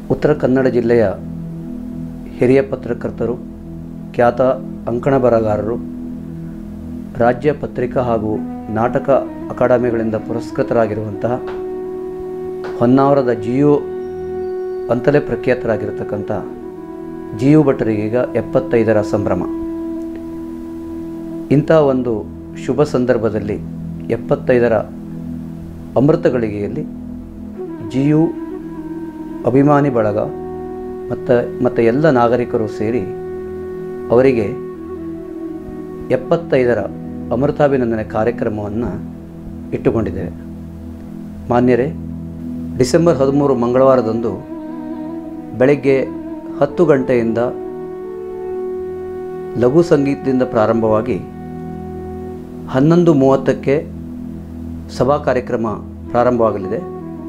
ಉತ್ತರ ಕನ್ನಡ ಜಿಲ್ಲೆಯ ಹಿರಿಯ ಪತ್ರಕರ್ತರು ಖ್ಯಾತ ಅಂಕಣ ಬರಹಗಾರರು ರಾಜ್ಯ ಪತ್ರಿಕಾ ಹಾಗೂ ನಾಟಕ ಅಕಾಡೆಮಿಗಳಿಂದ ಪುರಸ್ಕೃತರಾಗಿರುವಂತಹ ಹೊನ್ನಾವರದ ಜಿಯು ಅಂತಲೇ ಪ್ರಖ್ಯಾತರಾಗಿರ್ತಕ್ಕಂಥ ಜಿಯು ಭಟ್ಟರಿಗೀಗ ಎಪ್ಪತ್ತೈದರ ಸಂಭ್ರಮ ಇಂಥ ಒಂದು ಶುಭ ಸಂದರ್ಭದಲ್ಲಿ ಎಪ್ಪತ್ತೈದರ ಅಮೃತ ಗಳಿಗೆಯಲ್ಲಿ ಜಿಯು ಅಭಿಮಾನಿ ಬಳಗ ಮತ್ತು ಮತ್ತು ಎಲ್ಲ ನಾಗರಿಕರು ಸೇರಿ ಅವರಿಗೆ ಎಪ್ಪತ್ತೈದರ ಅಮೃತಾಭಿನಂದನೆ ಕಾರ್ಯಕ್ರಮವನ್ನು ಇಟ್ಟುಕೊಂಡಿದ್ದೇವೆ ಮಾನ್ಯರೇ ಡಿಸೆಂಬರ್ ಹದಿಮೂರು ಮಂಗಳವಾರದಂದು ಬೆಳಗ್ಗೆ ಹತ್ತು ಗಂಟೆಯಿಂದ ಲಘು ಸಂಗೀತದಿಂದ ಪ್ರಾರಂಭವಾಗಿ ಹನ್ನೊಂದು ಮೂವತ್ತಕ್ಕೆ ಸಭಾ ಕಾರ್ಯಕ್ರಮ ಪ್ರಾರಂಭವಾಗಲಿದೆ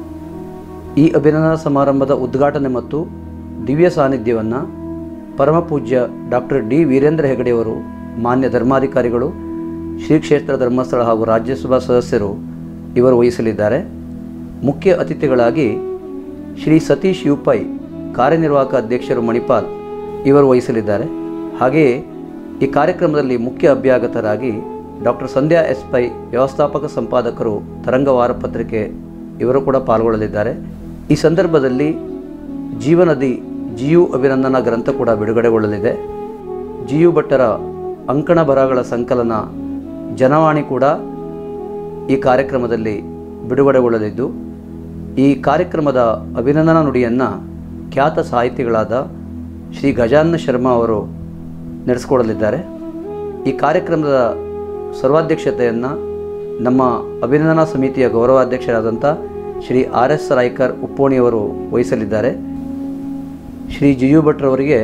ಈ ಅಭಿನಂದನಾ ಸಮಾರಂಭದ ಉದ್ಘಾಟನೆ ಮತ್ತು ದಿವ್ಯ ಸಾನ್ನಿಧ್ಯವನ್ನು ಪರಮಪೂಜ್ಯ ಡಾಕ್ಟರ್ ಡಿ ವೀರೇಂದ್ರ ಹೆಗಡೆಯವರು ಮಾನ್ಯ ಧರ್ಮಾಧಿಕಾರಿಗಳು ಶ್ರೀ ಕ್ಷೇತ್ರ ಧರ್ಮಸ್ಥಳ ಹಾಗೂ ರಾಜ್ಯಸಭಾ ಸದಸ್ಯರು ಇವರು ವಹಿಸಲಿದ್ದಾರೆ ಮುಖ್ಯ ಅತಿಥಿಗಳಾಗಿ ಶ್ರೀ ಸತೀಶ್ ಯುಪೈ ಕಾರ್ಯನಿರ್ವಾಹಕ ಅಧ್ಯಕ್ಷರು ಮಣಿಪಾಲ್ ಇವರು ವಹಿಸಲಿದ್ದಾರೆ ಹಾಗೆಯೇ ಈ ಕಾರ್ಯಕ್ರಮದಲ್ಲಿ ಮುಖ್ಯ ಅಭ್ಯಾಗತರಾಗಿ ಡಾಕ್ಟರ್ ಸಂಧ್ಯಾ ಎಸ್ ಪೈ ವ್ಯವಸ್ಥಾಪಕ ಸಂಪಾದಕರು ತರಂಗ ವಾರಪತ್ರಿಕೆ ಇವರು ಕೂಡ ಪಾಲ್ಗೊಳ್ಳಲಿದ್ದಾರೆ ಈ ಸಂದರ್ಭದಲ್ಲಿ ಜೀವನದಿ ಜಿಯು ಅಭಿನಂದನಾ ಗ್ರಂಥ ಕೂಡ ಬಿಡುಗಡೆಗೊಳ್ಳಲಿದೆ ಜಿಯು ಭಟ್ಟರ ಅಂಕಣ ಬರಹಗಳ ಸಂಕಲನ ಜನವಾಣಿ ಕೂಡ ಈ ಕಾರ್ಯಕ್ರಮದಲ್ಲಿ ಬಿಡುಗಡೆಗೊಳ್ಳಲಿದ್ದು ಈ ಕಾರ್ಯಕ್ರಮದ ಅಭಿನಂದನಾ ನುಡಿಯನ್ನು ಖ್ಯಾತ ಸಾಹಿತಿಗಳಾದ ಶ್ರೀ ಗಜಾನನ ಶರ್ಮಾ ಅವರು ನಡೆಸಿಕೊಡಲಿದ್ದಾರೆ ಈ ಕಾರ್ಯಕ್ರಮದ ಸರ್ವಾಧ್ಯಕ್ಷತೆಯನ್ನು ನಮ್ಮ ಅಭಿನಂದನಾ ಸಮಿತಿಯ ಗೌರವಾಧ್ಯಕ್ಷರಾದಂಥ ಶ್ರೀ ಆರ್ ಎಸ್ ರಾಯ್ಕರ್ ಉಪ್ಪೋಣಿಯವರು ವಹಿಸಲಿದ್ದಾರೆ ಶ್ರೀ ಜಿಯು ಭಟ್ರವರಿಗೆ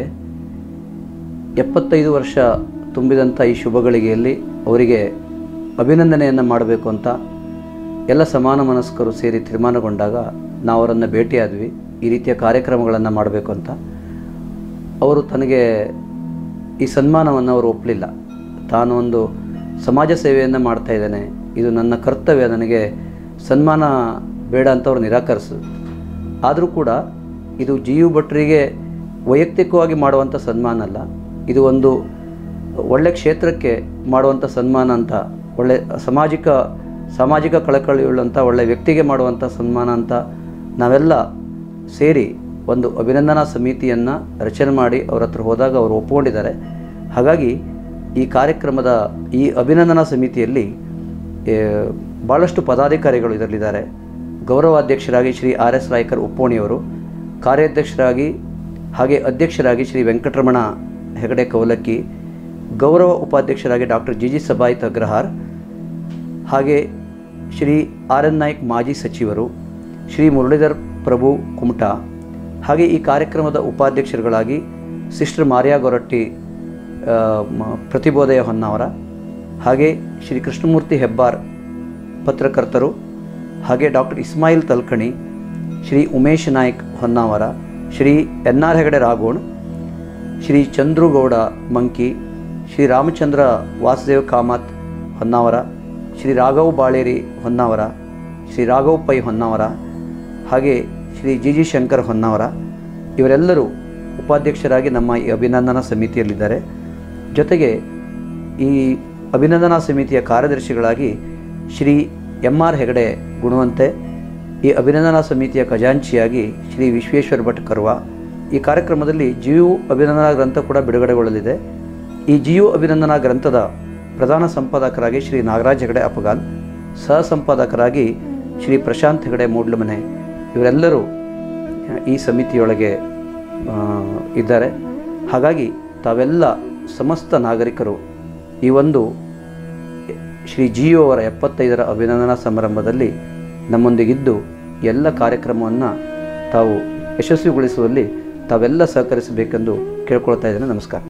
ಎಪ್ಪತ್ತೈದು ವರ್ಷ ತುಂಬಿದಂಥ ಈ ಶುಭಗಳಿಗೆಯಲ್ಲಿ ಅವರಿಗೆ ಅಭಿನಂದನೆಯನ್ನು ಮಾಡಬೇಕು ಅಂತ ಎಲ್ಲ ಸಮಾನ ಮನಸ್ಕರು ಸೇರಿ ತೀರ್ಮಾನಗೊಂಡಾಗ ನಾವು ಅವರನ್ನು ಭೇಟಿಯಾದ್ವಿ ಈ ರೀತಿಯ ಕಾರ್ಯಕ್ರಮಗಳನ್ನು ಮಾಡಬೇಕು ಅಂತ ಅವರು ತನಗೆ ಈ ಸನ್ಮಾನವನ್ನು ಅವರು ಒಪ್ಪಲಿಲ್ಲ ತಾನು ಒಂದು ಸಮಾಜ ಸೇವೆಯನ್ನು ಮಾಡ್ತಾ ಇದ್ದೇನೆ ಇದು ನನ್ನ ಕರ್ತವ್ಯ ನನಗೆ ಸನ್ಮಾನ ಬೇಡ ಅಂತ ಅವರು ನಿರಾಕರಿಸು ಆದರೂ ಕೂಡ ಇದು ಜಿ ಯು ಭಟ್ರಿಗೆ ವೈಯಕ್ತಿಕವಾಗಿ ಮಾಡುವಂಥ ಸನ್ಮಾನ ಅಲ್ಲ ಇದು ಒಂದು ಒಳ್ಳೆ ಕ್ಷೇತ್ರಕ್ಕೆ ಮಾಡುವಂಥ ಸನ್ಮಾನ ಅಂತ ಒಳ್ಳೆ ಸಾಮಾಜಿಕ ಸಾಮಾಜಿಕ ಕಳಕಳಿಯುಳ್ಳಂಥ ಒಳ್ಳೆ ವ್ಯಕ್ತಿಗೆ ಮಾಡುವಂಥ ಸನ್ಮಾನ ಅಂತ ನಾವೆಲ್ಲ ಸೇರಿ ಒಂದು ಅಭಿನಂದನಾ ಸಮಿತಿಯನ್ನು ರಚನೆ ಮಾಡಿ ಅವ್ರ ಹತ್ರ ಹೋದಾಗ ಅವರು ಒಪ್ಕೊಂಡಿದ್ದಾರೆ ಹಾಗಾಗಿ ಈ ಕಾರ್ಯಕ್ರಮದ ಈ ಅಭಿನಂದನಾ ಸಮಿತಿಯಲ್ಲಿ ಏ, ಭಾಳಷ್ಟು ಪದಾಧಿಕಾರಿಗಳು ಇದರಲ್ಲಿದ್ದಾರೆ ಗೌರವಾಧ್ಯಕ್ಷರಾಗಿ ಶ್ರೀ ಆರ್ ಎಸ್ ರಾಯ್ಕರ್ ಉಪ್ಪೋಣಿಯವರು ಕಾರ್ಯಾಧ್ಯಕ್ಷರಾಗಿ ಹಾಗೆ ಅಧ್ಯಕ್ಷರಾಗಿ ಶ್ರೀ ವೆಂಕಟರಮಣ ಹೆಗಡೆ ಕೌಲಕ್ಕಿ ಗೌರವ ಉಪಾಧ್ಯಕ್ಷರಾಗಿ doctor G G Sabayith Agrahar ಹಾಗೆ ಶ್ರೀ ಆರ್ ಎನ್ ನಾಯ್ಕ್ ಮಾಜಿ ಸಚಿವರು ಶ್ರೀ ಮುರಳೀಧರ್ ಪ್ರಭು ಕುಮಟಾ ಹಾಗೆ ಈ ಕಾರ್ಯಕ್ರಮದ ಉಪಾಧ್ಯಕ್ಷರುಗಳಾಗಿ ಸಿಸ್ಟರ್ ಮಾರಿಯಾ ಗೊರಟ್ಟಿ ಆ, ಮ- ಪ್ರತಿಬೋಧಯ ಹೊನ್ನಾವರ ಹಾಗೆ ಶ್ರೀ ಕೃಷ್ಣಮೂರ್ತಿ ಹೆಬ್ಬಾರ್ ಪತ್ರಕರ್ತರು ಹಾಗೆ doctor Ismail Talkani Shri Umesh Naik Honnavar Shri N R Hegde Ragon Shri Chandrugowda Manki Shri Ramachandra Vasudev Kamath Honnavar Shri Raghav Baleri Honnavar Shri Raghav Pai Honnavar ಹಾಗೆ ಶ್ರೀ ಜಿ ಜಿ ಶಂಕರ್ ಹೊನ್ನಾವರ ಇವರೆಲ್ಲರೂ ಉಪಾಧ್ಯಕ್ಷರಾಗಿ ನಮ್ಮ ಈ ಅಭಿನಂದನಾ ಸಮಿತಿಯಲ್ಲಿದ್ದಾರೆ ಜೊತೆಗೆ ಈ ಅಭಿನಂದನಾ ಸಮಿತಿಯ ಕಾರ್ಯದರ್ಶಿಗಳಾಗಿ ಶ್ರೀ ಎಂ ಆರ್ ಹೆಗಡೆ ಗುಣವಂತೆ ಈ ಅಭಿನಂದನಾ ಸಮಿತಿಯ ಖಜಾಂಚಿಯಾಗಿ ಶ್ರೀ ವಿಶ್ವೇಶ್ವರ ಭಟ್ ಕರ್ವ ಈ ಕಾರ್ಯಕ್ರಮದಲ್ಲಿ ಜಿಯು ಅಭಿನಂದನಾ ಗ್ರಂಥ ಕೂಡ ಬಿಡುಗಡೆಗೊಳ್ಳಲಿದೆ ಈ ಜಿಯು ಅಭಿನಂದನಾ ಗ್ರಂಥದ ಪ್ರಧಾನ ಸಂಪಾದಕರಾಗಿ ಶ್ರೀ ನಾಗರಾಜ್ ಹೆಗಡೆ ಅಪಗಾಲ್ ಸಹ ಸಂಪಾದಕರಾಗಿ ಶ್ರೀ ಪ್ರಶಾಂತ್ ಹೆಗಡೆ ಮೂಡ್ಲಮನೆ ಇವರೆಲ್ಲರೂ ಈ ಸಮಿತಿಯೊಳಗೆ ಆ, ಇದ್ದಾರೆ ಹಾಗಾಗಿ ತಾವೆಲ್ಲ ಸಮಸ್ತ ನಾಗರಿಕರು ಈ ಒಂದು ಶ್ರೀ ಜಿಯು ಅವರ ಎಪ್ಪತ್ತೈದರ ಅಭಿನಂದನಾ ಸಮಾರಂಭದಲ್ಲಿ ನಮ್ಮೊಂದಿಗಿದ್ದು ಎಲ್ಲ ಕಾರ್ಯಕ್ರಮವನ್ನು ತಾವು ಯಶಸ್ವಿಗೊಳಿಸುವಲ್ಲಿ ತಾವೆಲ್ಲ ಸಹಕರಿಸಬೇಕೆಂದು ಕೇಳ್ಕೊಳ್ತಾ ಇದ್ದೇನೆ ನಮಸ್ಕಾರ